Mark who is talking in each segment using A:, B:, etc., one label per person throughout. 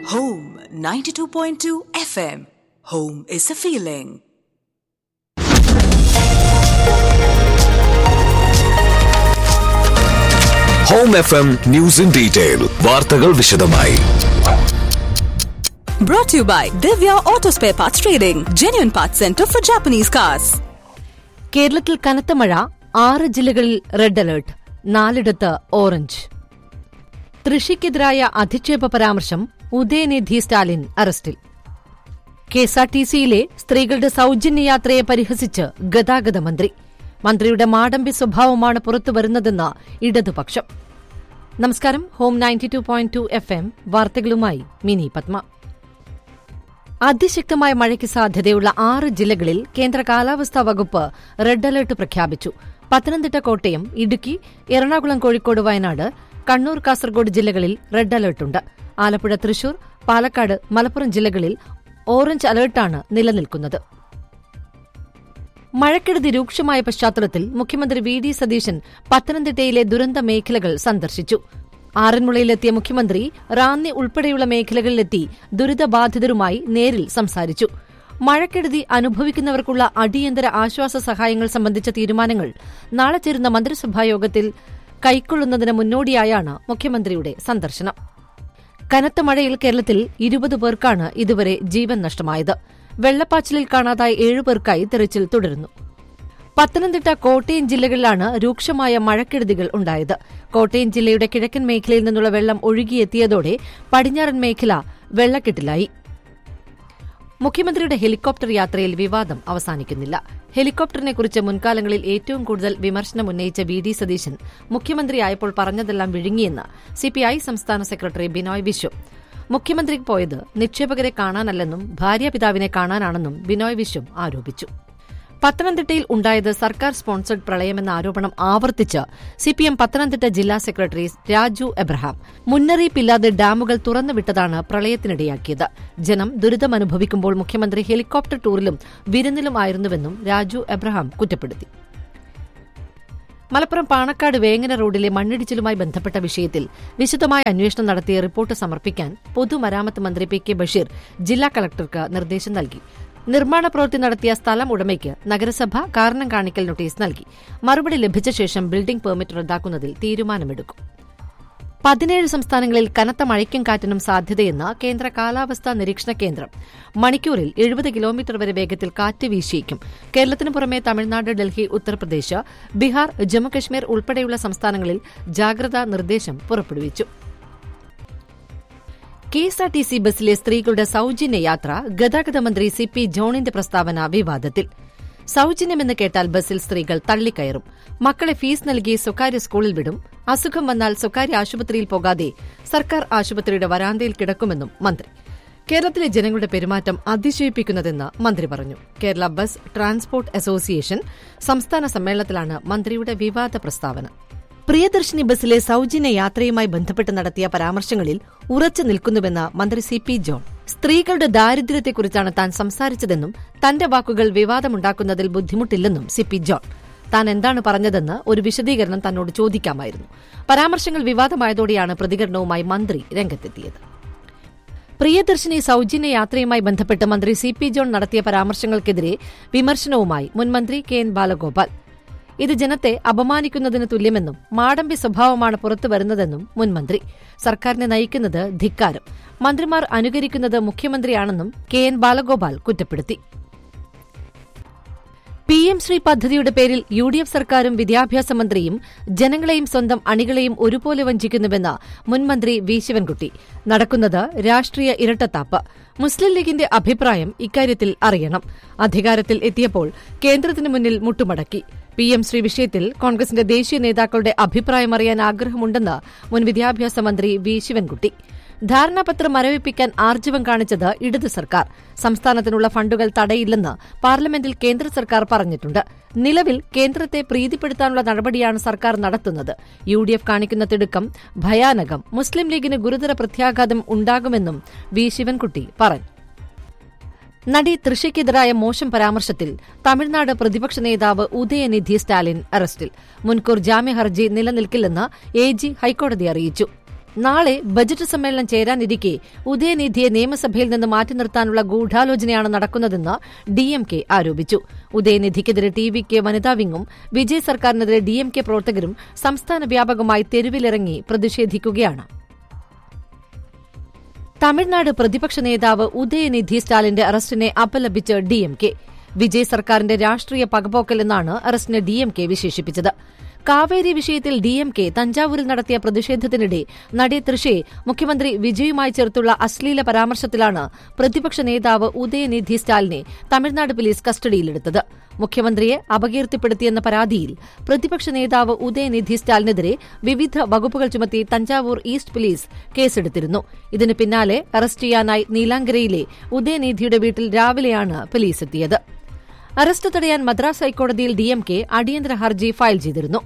A: Home 92.2 FM. Home is a feeling.
B: Home F M news in detail വാർത്തകൾ വിശദമായി
A: Brought to you by Divya Auto Spare Parts Trading, genuine parts center for Japanese cars.
C: കേരളത്തിൽ കനത്ത മഴ ആറ് ജില്ലകളിൽ red alert നാലിടത്ത് orange തൃഷിക്കെതിരായ അധിക്ഷേപ പരാമർശം ഉദയനിധി സ്റ്റാലിൻ അറസ്റ്റിൽ കെഎസ്ആർടിസിയിലെ സ്ത്രീകളുടെ സൌജന്യ യാത്രയെ പരിഹസിച്ച് ഗതാഗത മന്ത്രി മന്ത്രിയുടെ മാടമ്പി സ്വഭാവമാണ് പുറത്തുവരുന്നതെന്ന് ഇടതുപക്ഷം നമസ്കാരം home ninety two point two FM എം വാർത്തകളുമായി മിനി പത്മ അതിശക്തമായ മഴയ്ക്ക് സാധ്യതയുള്ള ആറ് ജില്ലകളിൽ കേന്ദ്ര കാലാവസ്ഥാ വകുപ്പ് റെഡ് അലർട്ട് പ്രഖ്യാപിച്ചു പത്തനംതിട്ട കോട്ടയം ഇടുക്കി എറണാകുളം കോഴിക്കോട് വയനാട് കണ്ണൂർ കാസർഗോഡ് ജില്ലകളിൽ റെഡ് അലർട്ടുണ്ട് ആലപ്പുഴ തൃശൂർ പാലക്കാട് മലപ്പുറം ജില്ലകളിൽ ഓറഞ്ച് അലർട്ടാണ് നിലനിൽക്കുന്നത് മഴക്കെടുതി രൂക്ഷമായ പശ്ചാത്തലത്തിൽ മുഖ്യമന്ത്രി വി ഡി സതീശൻ പത്തനംതിട്ടയിലെ ദുരന്ത മേഖലകൾ സന്ദർശിച്ചു ആറന്മുളയിലെത്തിയ മുഖ്യമന്ത്രി റാന്നി ഉൾപ്പെടെയുള്ള മേഖലകളിലെത്തി ദുരിതബാധിതരുമായി നേരിൽ സംസാരിച്ചു മഴക്കെടുതി അനുഭവിക്കുന്നവർക്കുള്ള അടിയന്തര ആശ്വാസ സഹായങ്ങൾ സംബന്ധിച്ച തീരുമാനങ്ങൾ നാളെ ചേരുന്ന മന്ത്രിസഭായോഗത്തിൽ കൈക്കൊള്ളുന്നതിന് മുന്നോടിയായാണ് മുഖ്യമന്ത്രിയുടെ സന്ദർശനം കനത്ത മഴയിൽ കേരളത്തിൽ ഇരുപത് പേർക്കാണ് ഇതുവരെ ജീവൻ നഷ്ടമായത് വെള്ളപ്പാച്ചിലിൽ കാണാതായ ഏഴുപേർക്കായി തെരച്ചിൽ തുടരുന്നു പത്തനംതിട്ട കോട്ടയം ജില്ലകളിലാണ് രൂക്ഷമായ മഴക്കെടുതികൾ ഉണ്ടായത് കോട്ടയം ജില്ലയുടെ കിഴക്കൻ മേഖലയിൽ നിന്നുള്ള വെള്ളം ഒഴുകിയെത്തിയതോടെ പടിഞ്ഞാറൻ മേഖല വെള്ളക്കെട്ടിലായി മുഖ്യമന്ത്രിയുടെ ഹെലികോപ്റ്റർ യാത്രയിൽ വിവാദം അവസാനിക്കുന്നില്ല ഹെലികോപ്റ്ററിനെക്കുറിച്ച് മുൻകാലങ്ങളിൽ ഏറ്റവും കൂടുതൽ വിമർശനം ഉന്നയിച്ച വി ഡി സതീശൻ മുഖ്യമന്ത്രിയായപ്പോൾ പറഞ്ഞതെല്ലാം വിഴുങ്ങിയെന്ന് സിപിഐ സംസ്ഥാന സെക്രട്ടറി ബിനോയ് വിശ്വം മുഖ്യമന്ത്രി പോയത് നിക്ഷേപകരെ കാണാനല്ലെന്നും ഭാര്യാപിതാവിനെ കാണാനാണെന്നും ബിനോയ് വിശ്വം ആരോപിച്ചു പത്തനംതിട്ടയിൽ ഉണ്ടായത് സർക്കാർ സ്പോൺസർഡ് പ്രളയമെന്ന ആരോപണം ആവർത്തിച്ച് സിപിഎം പത്തനംതിട്ട ജില്ലാ സെക്രട്ടറി രാജു എബ്രഹാം മുന്നറിയിപ്പില്ലാതെ ഡാമുകൾ തുറന്നുവിട്ടതാണ് പ്രളയത്തിനിടയാക്കിയത് ജനം ദുരിതമനുഭവിക്കുമ്പോൾ മുഖ്യമന്ത്രി ഹെലികോപ്റ്റർ ടൂറിലും വിരുന്നിലും ആയിരുന്നുവെന്നും രാജു എബ്രഹാം കുറ്റപ്പെടുത്തി മലപ്പുറം പാണക്കാട് വേങ്ങന റോഡിലെ മണ്ണിടിച്ചിലുമായി ബന്ധപ്പെട്ട വിഷയത്തിൽ വിശദമായ അന്വേഷണം നടത്തിയ റിപ്പോർട്ട് സമർപ്പിക്കാൻ പൊതുമരാമത്ത് മന്ത്രി പി കെ ബഷീർ ജില്ലാ കളക്ടർക്ക് നിർദ്ദേശം നൽകി നിർമ്മാണ പ്രവൃത്തി നടത്തിയ സ്ഥലം ഉടമയ്ക്ക് നഗരസഭ കാരണം കാണിക്കൽ നോട്ടീസ് നൽകി മറുപടി ലഭിച്ച ശേഷം ബിൽഡിംഗ് പെർമിറ്റ് റദ്ദാക്കുന്നതിൽ തീരുമാനമെടുക്കും പതിനേഴ് സംസ്ഥാനങ്ങളിൽ കനത്ത മഴയ്ക്കും കാറ്റിനും സാധ്യതയെന്ന് കേന്ദ്ര കാലാവസ്ഥാ നിരീക്ഷണ കേന്ദ്രം മണിക്കൂറിൽ എഴുപത് കിലോമീറ്റർ വരെ വേഗത്തിൽ കാറ്റ് വീശിയേക്കും കേരളത്തിനു പുറമെ തമിഴ്നാട് ഡൽഹി ഉത്തർപ്രദേശ് ബീഹാർ ജമ്മുകശ്മീർ ഉൾപ്പെടെയുള്ള സംസ്ഥാനങ്ങളിൽ ജാഗ്രതാ നിർദ്ദേശം പുറപ്പെടുവിച്ചു കെഎസ്ആർടിസി ബസ്സിലെ സ്ത്രീകളുടെ സൌജന്യ യാത്ര ഗതാഗത മന്ത്രി സി പി ജോണിന്റെ പ്രസ്താവന വിവാദത്തിൽ സൌജന്യമെന്ന് കേട്ടാൽ ബസ്സിൽ സ്ത്രീകൾ തള്ളിക്കയറും മക്കളെ ഫീസ് നൽകി സ്വകാര്യ സ്കൂളിൽ വിടും അസുഖം വന്നാൽ സ്വകാര്യ ആശുപത്രിയിൽ പോകാതെ സർക്കാർ ആശുപത്രിയുടെ വരാന്തയിൽ കിടക്കുമെന്നും മന്ത്രി കേരളത്തിലെ ജനങ്ങളുടെ പെരുമാറ്റം അതിശയിപ്പിക്കുന്നതെന്ന് മന്ത്രി പറഞ്ഞു കേരള ബസ് ട്രാൻസ്പോർട്ട് അസോസിയേഷൻ സംസ്ഥാന സമ്മേളനത്തിലാണ് മന്ത്രിയുടെ വിവാദ പ്രസ്താവന പ്രിയദർശിനി ബസ്സിലെ സൌജന്യ യാത്രയുമായി ബന്ധപ്പെട്ട് നടത്തിയ പരാമർശങ്ങളിൽ ഉറച്ചു നിൽക്കുന്നുവെന്ന് മന്ത്രി സി പി ജോൺ സ്ത്രീകളുടെ ദാരിദ്ര്യത്തെക്കുറിച്ചാണ് താൻ സംസാരിച്ചതെന്നും തന്റെ വാക്കുകൾ വിവാദമുണ്ടാക്കുന്നതിൽ ബുദ്ധിമുട്ടില്ലെന്നും സി പി ജോൺ താൻ എന്താണ് പറഞ്ഞതെന്ന് ഒരു വിശദീകരണം തന്നോട് ചോദിക്കാമായിരുന്നു പരാമർശങ്ങൾ വിവാദമായതോടെയാണ് പ്രതികരണവുമായി മന്ത്രി രംഗത്തെത്തിയത് പ്രിയദർശിനി സൌജന്യ യാത്രയുമായി ബന്ധപ്പെട്ട് മന്ത്രി സി പി ജോൺ നടത്തിയ പരാമർശങ്ങൾക്കെതിരെ വിമർശനവുമായി മുൻമന്ത്രി കെ എൻ ബാലഗോപാൽ ഇത് ജനത്തെ അപമാനിക്കുന്നതിന് തുല്യമെന്നും മാടമ്പി സ്വഭാവമാണ് പുറത്തുവരുന്നതെന്നും മുൻമന്ത്രി സർക്കാരിനെ നയിക്കുന്നത് ധിക്കാരം മന്ത്രിമാർ അനുകരിക്കുന്നത് മുഖ്യമന്ത്രിയാണെന്നും കെ എൻ ബാലഗോപാൽ കുറ്റപ്പെടുത്തി പി എം ശ്രീ പദ്ധതിയുടെ പേരിൽ യു ഡി എഫ് സർക്കാരും വിദ്യാഭ്യാസ മന്ത്രിയും ജനങ്ങളെയും സ്വന്തം അണികളെയും ഒരുപോലെ വഞ്ചിക്കുന്നുവെന്ന് മുൻമന്ത്രി വി ശിവൻകുട്ടി നടക്കുന്നത് രാഷ്ട്രീയ ഇരട്ടത്താപ്പ് മുസ്ലിം ലീഗിന്റെ അഭിപ്രായം ഇക്കാര്യത്തിൽ അറിയണം അധികാരത്തിൽ എത്തിയപ്പോൾ കേന്ദ്രത്തിന് മുന്നിൽ മുട്ടുമടക്കി പി എം ശ്രീ വിഷയത്തിൽ കോൺഗ്രസിന്റെ ദേശീയ നേതാക്കളുടെ അഭിപ്രായം അറിയാൻ ആഗ്രഹമുണ്ടെന്ന് മുൻ വിദ്യാഭ്യാസ മന്ത്രി വി ശിവൻകുട്ടി ധാരണാപത്രം മരവിപ്പിക്കാൻ ആർജവം കാണിച്ചത് ഇടത് സർക്കാർ സംസ്ഥാനത്തിനുള്ള ഫണ്ടുകൾ തടയില്ലെന്ന് പാർലമെന്റിൽ കേന്ദ്ര സർക്കാർ പറഞ്ഞിട്ടുണ്ട് നിലവിൽ കേന്ദ്രത്തെ പ്രീതിപ്പെടുത്താനുള്ള നടപടിയാണ് സർക്കാർ നടത്തുന്നത് യു ഡി എഫ് കാണിക്കുന്ന തിടുക്കം ഭയാനകം മുസ്ലിം ലീഗിന് ഗുരുതര പ്രത്യാഘാതം ഉണ്ടാകുമെന്നും വി ശിവൻകുട്ടി പറഞ്ഞു നടി തൃഷയ്ക്കെതിരായ മോശം പരാമർശത്തിൽ തമിഴ്നാട് പ്രതിപക്ഷ നേതാവ് ഉദയനിധി സ്റ്റാലിൻ അറസ്റ്റിൽ മുൻകൂർ ജാമ്യ ഹർജി നിലനിൽക്കില്ലെന്ന് എ ജി ഹൈക്കോടതി അറിയിച്ചു നാളെ ബജറ്റ് സമ്മേളനം ചേരാനിരിക്കെ ഉദയനിധിയെ നിയമസഭയിൽ നിന്ന് മാറ്റി നിർത്താനുള്ള ഗൂഢാലോചനയാണ് നടക്കുന്നതെന്ന് ഡിഎംകെ ആരോപിച്ചു ഉദയനിധിക്കെതിരെ ടി വി കെ വനിതാ വിങ്ങും വിജയ് സർക്കാരിനെതിരെ ഡിഎംകെ പ്രവർത്തകരും സംസ്ഥാന വ്യാപകമായി തെരുവിലിറങ്ങി പ്രതിഷേധിക്കുകയാണ് തമിഴ്നാട് പ്രതിപക്ഷ നേതാവ് ഉദയനിധി സ്റ്റാലിന്റെ അറസ്റ്റിനെ അപലപിച്ച് ഡിഎംകെ വിജയ് സർക്കാരിന്റെ രാഷ്ട്രീയ പകപോക്കൽ എന്നാണ് അറസ്റ്റിനെ ഡിഎംകെ വിശേഷിപ്പിച്ചത് കാവേരി വിഷയത്തിൽ ഡിഎംകെ തഞ്ചാവൂരിൽ നടത്തിയ പ്രതിഷേധത്തിനിടെ നടി തൃഷയെ മുഖ്യമന്ത്രി വിജയുമായി ചേർത്തുള്ള അശ്ലീല പരാമർശത്തിലാണ് പ്രതിപക്ഷ നേതാവ് ഉദയനിധി സ്റ്റാലിനെ തമിഴ്നാട് പോലീസ് കസ്റ്റഡിയിലെടുത്തത് മുഖ്യമന്ത്രിയെ അപകീർത്തിപ്പെടുത്തിയെന്ന പരാതിയിൽ പ്രതിപക്ഷ നേതാവ് ഉദയനിധി സ്റ്റാലിനെതിരെ വിവിധ വകുപ്പുകൾ ചുമത്തി തഞ്ചാവൂർ ഈസ്റ്റ് പോലീസ് കേസെടുത്തിരുന്നു ഇതിന് പിന്നാലെ അറസ്റ്റ് ചെയ്യാനായി നീലാങ്കരയിലെ ഉദയനിധിയുടെ വീട്ടിൽ രാവിലെയാണ് പോലീസ് എത്തിയത് അറസ്റ്റ് തടയാൻ മദ്രാസ് ഹൈക്കോടതിയിൽ ഡിഎംകെ അടിയന്തര ഹർജി ഫയൽ ചെയ്തിരുന്നു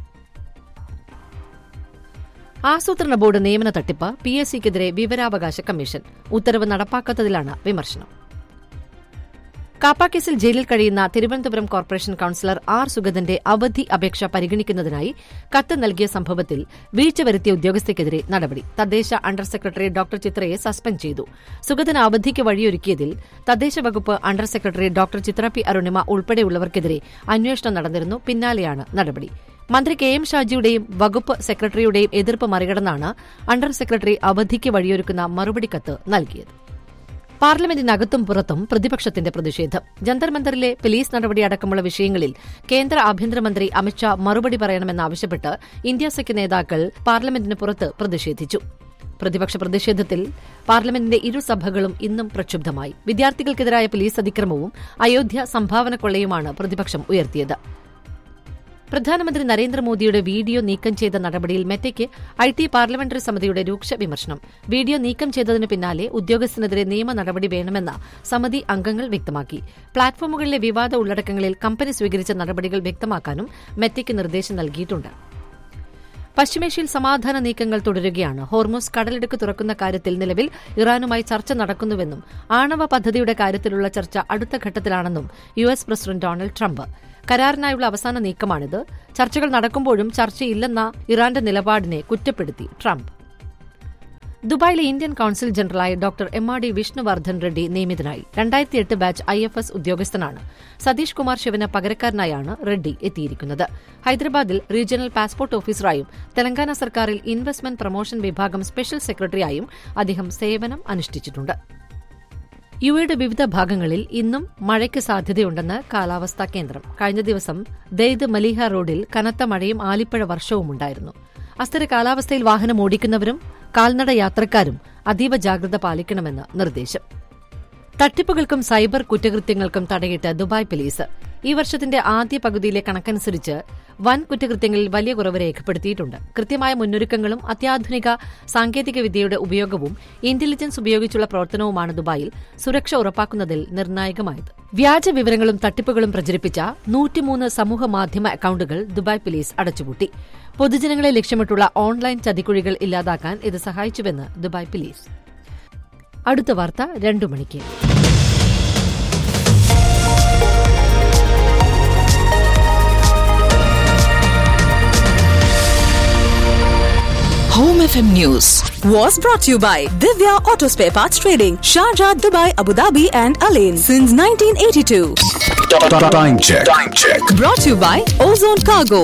C: ആസൂത്രണ ബോർഡ് നിയമന തട്ടിപ്പ് പി എസ് സിക്കെതിരെ വിവരാവകാശ കമ്മീഷൻ ഉത്തരവ് നടപ്പാക്കാത്തതിലാണ് വിമർശനം കാപ്പാക്കേസിൽ ജയിലിൽ കഴിയുന്ന തിരുവനന്തപുരം കോർപ്പറേഷൻ കൌൺസിലർ ആർ സുഗതന്റെ അവധി അപേക്ഷ പരിഗണിക്കുന്നതിനായി കത്ത് നൽകിയ സംഭവത്തിൽ വീഴ്ച വരുത്തിയ ഉദ്യോഗസ്ഥയ്ക്കെതിരെ നടപടി തദ്ദേശ അണ്ടർ സെക്രട്ടറി ഡോക്ടർ ചിത്രയെ സസ്പെൻഡ് ചെയ്തു സുഗതന് അവധിക്ക് വഴിയൊരുക്കിയതിൽ തദ്ദേശ വകുപ്പ് under secretary doctor Chithra P Arunima ഉൾപ്പെടെയുള്ളവർക്കെതിരെ അന്വേഷണം നടന്നിരുന്നു പിന്നാലെയാണ് നടപടി മന്ത്രി കെ എം ഷാജിയുടെയും വകുപ്പ് സെക്രട്ടറിയുടെയും എതിർപ്പ് മറികടന്നാണ് അണ്ടർ സെക്രട്ടറി അവധിക്ക് വഴിയൊരുക്കുന്ന മറുപടി കത്ത് നൽകിയത് പാർലമെന്റിനകത്തും പുറത്തും പ്രതിപക്ഷത്തിന്റെ പ്രതിഷേധം ജന്തർ മന്ദറിലെ പോലീസ് നടപടി അടക്കമുള്ള വിഷയങ്ങളിൽ കേന്ദ്ര ആഭ്യന്തരമന്ത്രി അമിത്ഷാ മറുപടി പറയണമെന്നാവശ്യപ്പെട്ട് ഇന്ത്യ സഖ്യ നേതാക്കൾ പാർലമെന്റിന് പുറത്ത് പ്രതിഷേധിച്ചു പ്രതിപക്ഷ പ്രതിഷേധത്തിൽ പാർലമെന്റിന്റെ ഇരുസഭകളും ഇന്നും പ്രക്ഷുബ്ധമായി വിദ്യാർത്ഥികൾക്കെതിരായ പോലീസ് അതിക്രമവും അയോധ്യ സംഭാവന കൊള്ളയുമാണ് പ്രതിപക്ഷം ഉയർത്തിയത് പ്രധാനമന്ത്രി നരേന്ദ്രമോദിയുടെ വീഡിയോ നീക്കം ചെയ്ത നടപടിയിൽ മെറ്റയ്ക്ക് ഐ ടി പാർലമെന്ററി സമിതിയുടെ രൂക്ഷ വിമർശനം വീഡിയോ നീക്കം ചെയ്തതിന് പിന്നാലെ ഉദ്യോഗസ്ഥനെതിരെ നിയമ നടപടി വേണമെന്ന സമിതി അംഗങ്ങൾ വ്യക്തമാക്കി പ്ലാറ്റ്ഫോമുകളിലെ വിവാദ ഉള്ളടക്കങ്ങളിൽ കമ്പനി സ്വീകരിച്ച നടപടികൾ വ്യക്തമാക്കാനും മെറ്റയ്ക്ക് നിർദ്ദേശം നൽകിയിട്ടുണ്ട് പശ്ചിമേഷ്യയിൽ സമാധാന നീക്കങ്ങൾ തുടരുകയാണ് ഹോർമോസ് കടലിടുക്ക് തുറക്കുന്ന കാര്യത്തിൽ നിലവിൽ ഇറാനുമായി ചർച്ച നടക്കുന്നുവെന്നും ആണവ പദ്ധതിയുടെ കാര്യത്തിലുള്ള ചർച്ച അടുത്ത ഘട്ടത്തിലാണെന്നും U S president Donald Trump കരാറിനായുള്ള അവസാന നീക്കമാണിത് ചർച്ചകൾ നടക്കുമ്പോഴും ചർച്ചയില്ലെന്ന ഇറാന്റെ നിലപാടിനെ കുറ്റപ്പെടുത്തി ട്രംപ് ദുബായിലെ ഇന്ത്യൻ കൌൺസിൽ ജനറലായ doctor M R D Vishnuvardhan Reddy നിയമിതനായി രണ്ടായിരത്തി എട്ട് ബാച്ച് ഐ എഫ് എസ് ഉദ്യോഗസ്ഥനാണ് സതീഷ് കുമാർ ശിവന് പകരക്കാരനായാണ് റെഡ്ഡി എത്തിയിരിക്കുന്നത് ഹൈദരാബാദിൽ റീജിയണൽ പാസ്പോർട്ട് ഓഫീസറായും തെലങ്കാന സർക്കാരിൽ ഇൻവെസ്റ്റ്മെന്റ് പ്രൊമോഷൻ വിഭാഗം സ്പെഷ്യൽ സെക്രട്ടറിയായും അദ്ദേഹം സേവനം അനുഷ്ഠിച്ചിട്ടുണ്ട് യുഎയുടെ വിവിധ ഭാഗങ്ങളിൽ ഇന്നും മഴയ്ക്ക് സാധ്യതയുണ്ടെന്ന് കാലാവസ്ഥാ കേന്ദ്രം കഴിഞ്ഞ ദിവസം ദെയ്ദ് മലീഹ റോഡിൽ കനത്ത മഴയും ആലിപ്പഴ വർഷവുമുണ്ടായിരുന്നു അസ്ഥിര കാലാവസ്ഥയിൽ വാഹനം ഓടിക്കുന്നവരും കാൽനട യാത്രക്കാരും അതീവ ജാഗ്രത പാലിക്കണമെന്ന് നിർദ്ദേശം തട്ടിപ്പുകൾക്കും സൈബർ കുറ്റകൃത്യങ്ങൾക്കും തടയിട്ട് ദുബായ് പോലീസ് ഈ വർഷത്തിന്റെ ആദ്യ പകുതിയിലെ കണക്കനുസരിച്ച് വൻ കുറ്റകൃത്യങ്ങളിൽ വലിയ കുറവ് രേഖപ്പെടുത്തിയിട്ടുണ്ട് കൃത്യമായ മുന്നൊരുക്കങ്ങളും അത്യാധുനിക സാങ്കേതിക വിദ്യയുടെ ഉപയോഗവും ഇന്റലിജൻസ് ഉപയോഗിച്ചുള്ള പ്രവർത്തനവുമാണ് ദുബായിൽ സുരക്ഷ ഉറപ്പാക്കുന്നതിൽ നിർണായകമായത് വ്യാജ വിവരങ്ങളും തട്ടിപ്പുകളും പ്രചരിപ്പിച്ച നൂറ്റിമൂന്ന് സമൂഹ മാധ്യമ അക്കൌണ്ടുകൾ ദുബായ് പോലീസ് അടച്ചുപൂട്ടി പൊതുജനങ്ങളെ ലക്ഷ്യമിട്ടുള്ള ഓൺലൈൻ ചതിക്കുഴികൾ ഇല്ലാതാക്കാൻ ഇത് സഹായിച്ചുവെന്ന് ദുബായ് പോലീസ് അടുത്ത വാർത്ത രണ്ടു മണിക്ക്
A: Home FM News was brought to you by Divya Auto Spare Parts Trading, Sharjah, Dubai, Abu Dhabi, and Alain since 1982.
B: Time check. Time check.
A: Brought to you by Ozone Cargo.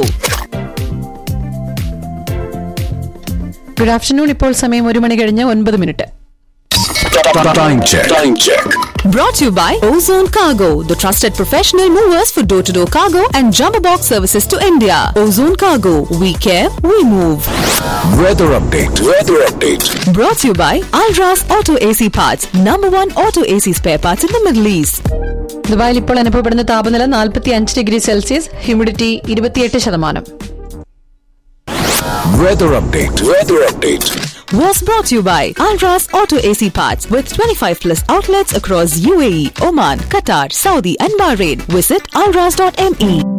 D: Good afternoon ഇപ്പോൾ സമയം ഒരു മണി കഴിഞ്ഞ് ഒൻപത് minute
B: Time check. Time check.
A: Brought to you by Ozone Cargo, the trusted professional movers for door to door cargo and jumbo box services to India. Ozone Cargo, we care, we move.
B: Weather update. Weather update.
A: Brought to you by Alras Auto AC Parts, number one auto AC spare parts in the Middle East.
D: ദുബായിൽ ഇപ്പോൾ അനുഭവപ്പെടുന്ന താപനില നാൽപ്പത്തി അഞ്ച് degree Celsius humidity ഇരുപത്തിയെട്ട് ശതമാനം
B: Weather update. Weather update.
A: Was brought to you by Alras Auto AC Parts with 25 plus outlets across UAE, Oman, Qatar, Saudi, and Bahrain. Visit alras.me.